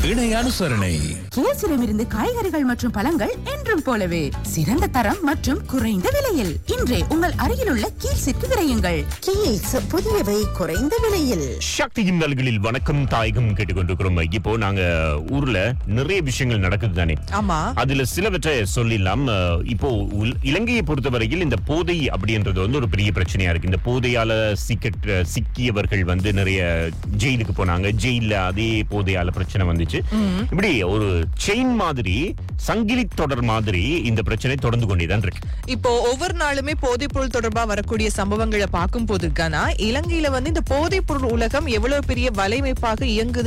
இணை அனுசரணை கியசிடமிருந்து காய்கறிகள் மற்றும் பழங்கள் என்றும் போலவே சிறந்த தரம் மற்றும் குறைந்த விலையில் இன்றே உங்கள் அருகிலுள்ள கீழ்சிற்கு விரையுங்கள் கீஸ் புதியவை குறைந்த விலையில் சக்தியின் நல்களில் வணக்கம் தாயகம் கேட்டுக்கொண்டிருக்கிறோம் இப்போ நாங்க ஊர்ல நிறைய விஷயங்கள் நடக்குது தானே ஆமா அதுல சிலவற்றை சொல்லிடலாம் அஹ், இப்போ உல்- இலங்கையை பொறுத்தவரையில் இந்த போதை அப்படின்றது வந்து ஒரு பெரிய பிரச்சனையா இருக்கு இந்த போதையால சிக்கட் சிக்கியவர்கள் வந்து நிறைய ஜெயிலுக்கு போனாங்க ஜெயில அதே போதையால பிரச்சனை வந்துச்சு இப்படி ஒரு செயின் மாதிரி சங்கிலி தொடர் மாதிரி இந்த பிரச்சனை தொடர்ந்து கொண்டேதான் இருக்கு இப்போ ஒவ்வொரு நாளுமே போதைப் பொருள் தொடர்பா வரக்கூடிய சம்பவங்களை பார்க்கும் போது கனா இலங்கையில வந்து இந்த போதைப் பொருள் உலகம் எவ்வளவு பெரிய வலைமைப்பாக இயங்குது